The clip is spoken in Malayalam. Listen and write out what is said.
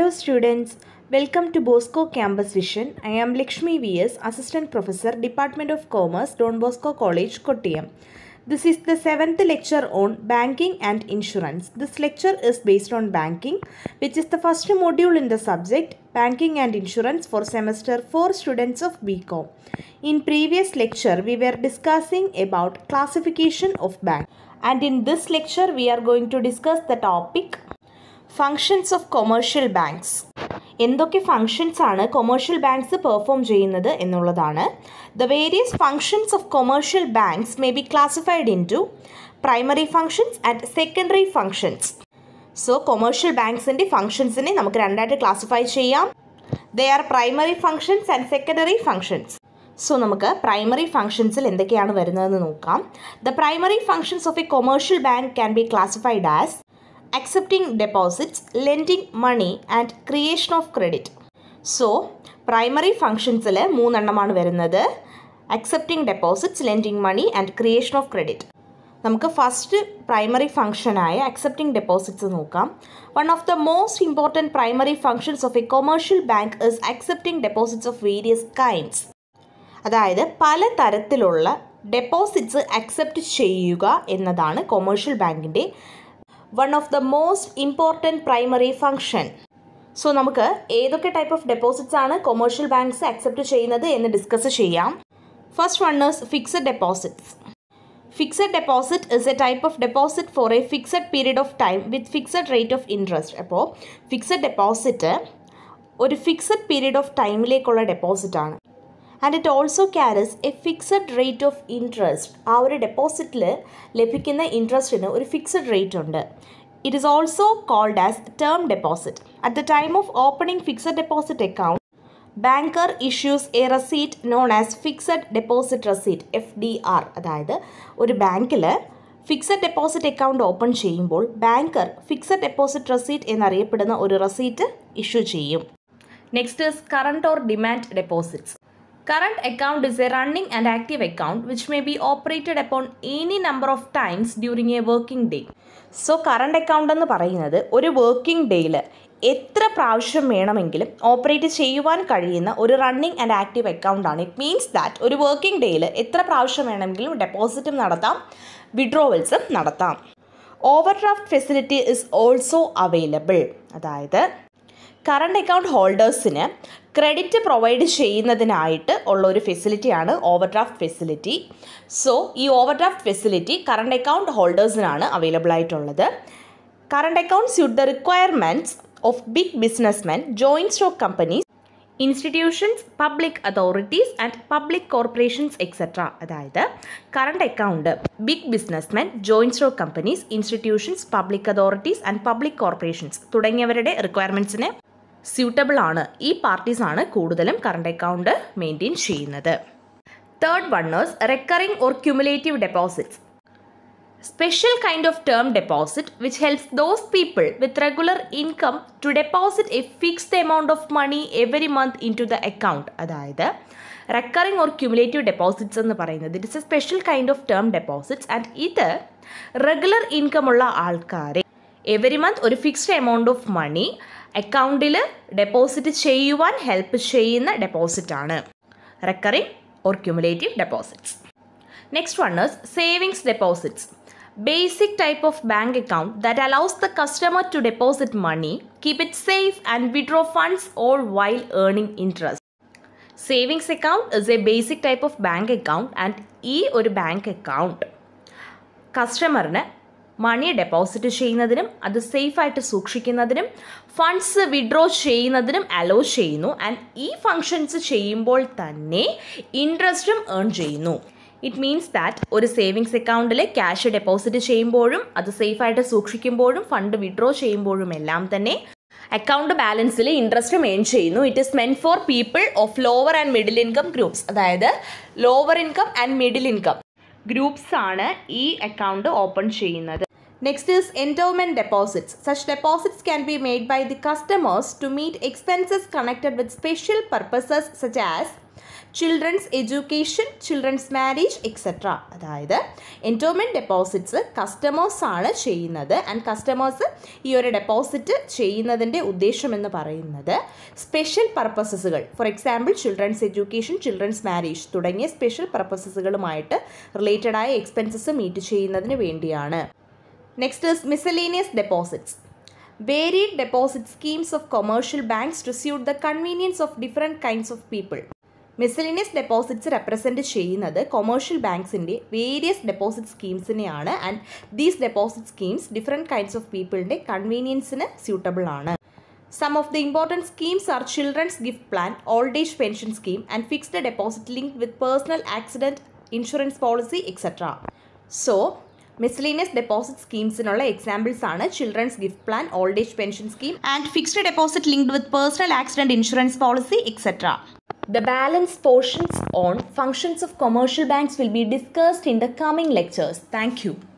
Hello students, welcome to Bosco Campus Vision. I am Lakshmi VS, Assistant Professor, Department of Commerce, Don Bosco College, Kottayam. This is the seventh lecture on banking and insurance. This lecture is based on banking, which is the first module in the subject banking and insurance for semester 4 students of BCom. In previous lecture, we were discussing about classification of bank. And in this lecture, we are going to discuss the topic functions of commercial banks എന്തൊക്കെ ഫങ്ഷൻസ് ആണ് കൊമേഴ്ഷ്യൽ ബാങ്ക്സ് പെർഫോം ചെയ്യുന്നത് എന്നുള്ളതാണ് the various functions of commercial banks may be classified into primary functions and secondary functions so commercial ബാങ്ക്സിൻ്റെ ഫങ്ഷൻസിനെ നമുക്ക് രണ്ടായിട്ട് ക്ലാസിഫൈ ചെയ്യാം they are primary functions and secondary functions so നമുക്ക് പ്രൈമറി ഫങ്ഷൻസിൽ എന്തൊക്കെയാണ് വരുന്നതെന്ന് നോക്കാം the primary functions of a commercial bank can be classified as accepting deposits, lending money and creation of credit. So primary ഫങ്ഷൻസിൽ മൂന്നെണ്ണമാണ് വരുന്നത് accepting deposits lending money and creation of credit നമുക്ക് ഫസ്റ്റ് പ്രൈമറി ഫങ്ഷനായ അക്സെപ്റ്റിംഗ് ഡെപ്പോസിറ്റ്സ് നോക്കാം one of the most important primary functions of a commercial bank is accepting deposits of various kinds അതായത് പല തരത്തിലുള്ള ഡെപ്പോസിറ്റ്സ് അക്സെപ്റ്റ് ചെയ്യുക എന്നതാണ് കൊമേഴ്ഷ്യൽ ബാങ്കിൻ്റെ one of the most important primary function so നമുക്ക് ഏതൊക്കെ ടൈപ്പ് ഓഫ് ഡെപ്പോസിറ്റ്സ് ആണ് കൊമേഴ്ഷ്യൽ ബാങ്ക്സ് അക്സെപ്റ്റ് ചെയ്യുന്നത് എന്ന് ഡിസ്കസ് ചെയ്യാം first one is fixed deposits fixed deposit is a type of deposit for a fixed period of time with fixed rate of interest അപ്പോൾ ഫിക്സഡ് ഡെപ്പോസിറ്റ് ഒരു ഫിക്സഡ് പീരീഡ് ഓഫ് ടൈമിലേക്കുള്ള ഡെപ്പോസിറ്റ് ആണ് and it also carries a fixed rate of interest ആ ഒരു ഡെപ്പോസിറ്റിൽ ലഭിക്കുന്ന ഇൻട്രസ്റ്റിന് ഒരു ഫിക്സഡ് റേറ്റ് ഉണ്ട് it is also called as term deposit at the time of opening fixed deposit account banker issues a receipt non as fixed deposit receipt F D R അതായത് ഒരു ബാങ്കിൽ ഫിക്സഡ് ഡെപ്പോസിറ്റ് അക്കൗണ്ട് ഓപ്പൺ ചെയ്യുമ്പോൾ ബാങ്കർ ഫിക്സഡ് ഡെപ്പോസിറ്റ് റെസീറ്റ് എന്നറിയപ്പെടുന്ന ഒരു റെസീറ്റ് ഇഷ്യൂ ചെയ്യും next is current or demand deposits Current account is a running and active account which may be operated upon any number of times during a working day. So current account എന്ന് പറയുന്നത് ഒരു വർക്കിംഗ് ഡേയിൽ എത്ര പ്രാവശ്യം വേണമെങ്കിലും ഓപ്പറേറ്റ് ചെയ്യുവാൻ കഴിയുന്ന ഒരു റണ്ണിങ് ആൻഡ് ആക്റ്റീവ് അക്കൗണ്ടാണ് ഇറ്റ് മീൻസ് ദാറ്റ് ഒരു വർക്കിംഗ് ഡേയിൽ എത്ര പ്രാവശ്യം വേണമെങ്കിലും ഡെപ്പോസിറ്റും നടത്താം വിഡ്രോവൽസും നടത്താം overdraft facility is also available അതായത് കറണ്ട് അക്കൗണ്ട് ഹോൾഡേഴ്സിന് ക്രെഡിറ്റ് പ്രൊവൈഡ് ചെയ്യുന്നതിനായിട്ട് ഉള്ള ഒരു ഫെസിലിറ്റിയാണ് ഓവർ ഡ്രാഫ്റ്റ് ഫെസിലിറ്റി സോ ഈ overdraft facility current account ഹോൾഡേഴ്സിനാണ് അവൈലബിൾ ആയിട്ടുള്ളത് current account suit the requirements of big businessmen joint stock companies institutions public authorities and public corporations etcetera അതായത് current account big businessmen joint stock companies institutions public authorities and public corporations തുടങ്ങിയവരുടെ റിക്വയർമെൻറ്റ്സിന് സ്യൂട്ടബിൾ ആണ് ഈ പാർട്ടീസ് ആണ് കൂടുതലും കറണ്ട് അക്കൗണ്ട് മെയിൻറ്റെയിൻ ചെയ്യുന്നത് third ones recurring or cumulative deposits special kind of term deposit which helps those people with regular income to deposit a fixed amount of money every month into the account അതായത് റെക്കറിംഗ് ഓർ ക്യുമുലേറ്റീവ് ഡെപ്പോസിറ്റ്സ് എന്ന് പറയുന്നത് it's a special kind of term deposits and ഇത് റെഗുലർ ഇൻകം ഉള്ള ആൾക്കാരെ എവറി മന്ത് ഒരു ഫിക്സ്ഡ് എമൗണ്ട് ഓഫ് മണി അക്കൗണ്ടിൽ ഡെപ്പോസിറ്റ് ചെയ്യുവാൻ ഹെൽപ്പ് ചെയ്യുന്ന ഡെപ്പോസിറ്റ് ആണ് recurring or cumulative deposits next one is savings deposits basic type of bank account that allows the customer to deposit money, keep it safe and withdraw funds all while earning interest. Savings account is a basic type of bank account and ഈ ഒരു ബാങ്ക് അക്കൗണ്ട് കസ്റ്റമറിന് മണി ഡെപ്പോസിറ്റ് ചെയ്യുന്നതിനും അത് സേഫായിട്ട് സൂക്ഷിക്കുന്നതിനും ഫണ്ട്സ് വിഡ്രോ ചെയ്യുന്നതിനും അലോ ചെയ്യുന്നു ആൻഡ് ഈ ഫങ്ഷൻസ് ചെയ്യുമ്പോൾ തന്നെ ഇൻട്രസ്റ്റും ഏൺ ചെയ്യുന്നു ഇറ്റ് മീൻസ് ദാറ്റ് ഒരു സേവിങ്സ് അക്കൗണ്ടിൽ ക്യാഷ് ഡെപ്പോസിറ്റ് ചെയ്യുമ്പോഴും അത് സേഫായിട്ട് സൂക്ഷിക്കുമ്പോഴും ഫണ്ട് വിഡ്രോ ചെയ്യുമ്പോഴും എല്ലാം തന്നെ അക്കൗണ്ട് ബാലൻസിൽ ഇൻട്രസ്റ്റും ഏൺ ചെയ്യുന്നു it is meant for people of lower and middle income groups അതായത് lower income and middle income groups ആണ് ഈ അക്കൗണ്ട് ഓപ്പൺ ചെയ്യുന്നത് next is endowment deposits such deposits can be made by the customers to meet expenses connected with special purposes such as children's education children's marriage etcetera അതായത് എൻഡോമെൻറ്റ് ഡെപ്പോസിറ്റ്സ് കസ്റ്റമേഴ്സ് ആണ് ചെയ്യുന്നത് ആൻഡ് കസ്റ്റമേഴ്സ് ഈ ഒരു ഡെപ്പോസിറ്റ് ചെയ്യുന്നതിൻ്റെ ഉദ്ദേശം എന്ന് പറയുന്നത് സ്പെഷ്യൽ പർപ്പസസുകൾ for example children's education children's marriage തുടങ്ങിയ സ്പെഷ്യൽ പർപ്പസസുകളുമായിട്ട് റിലേറ്റഡ് ആയ എക്സ്പെൻസസ് മീറ്റ് ചെയ്യുന്നതിന് വേണ്ടിയാണ് next is miscellaneous deposits varied deposit schemes of commercial banks to suit the convenience of different kinds of people miscellaneous deposits represent ചെയ്യുന്നത് കൊമേഴ്ഷ്യൽ ബാങ്ക്സിൻ്റെ വേരിയസ് ഡെപ്പോസിറ്റ് സ്കീംസിനെയാണ് and these deposit schemes different kinds of പീപ്പിളിൻ്റെ കൺവീനിയൻസിന് സ്യൂട്ടബിൾ ആണ് some of the important schemes are children's gift plan old age pension scheme and fixed deposit link with personal accident insurance policy etcetera so miscellaneous deposit സ്കീംസിനുള്ള എക്സാമ്പിൾസ് ആണ് children's gift plan old age pension scheme and fixed deposit linked with personal accident insurance policy etcetera The balance portions on functions of commercial banks will be discussed in the coming lectures. Thank you.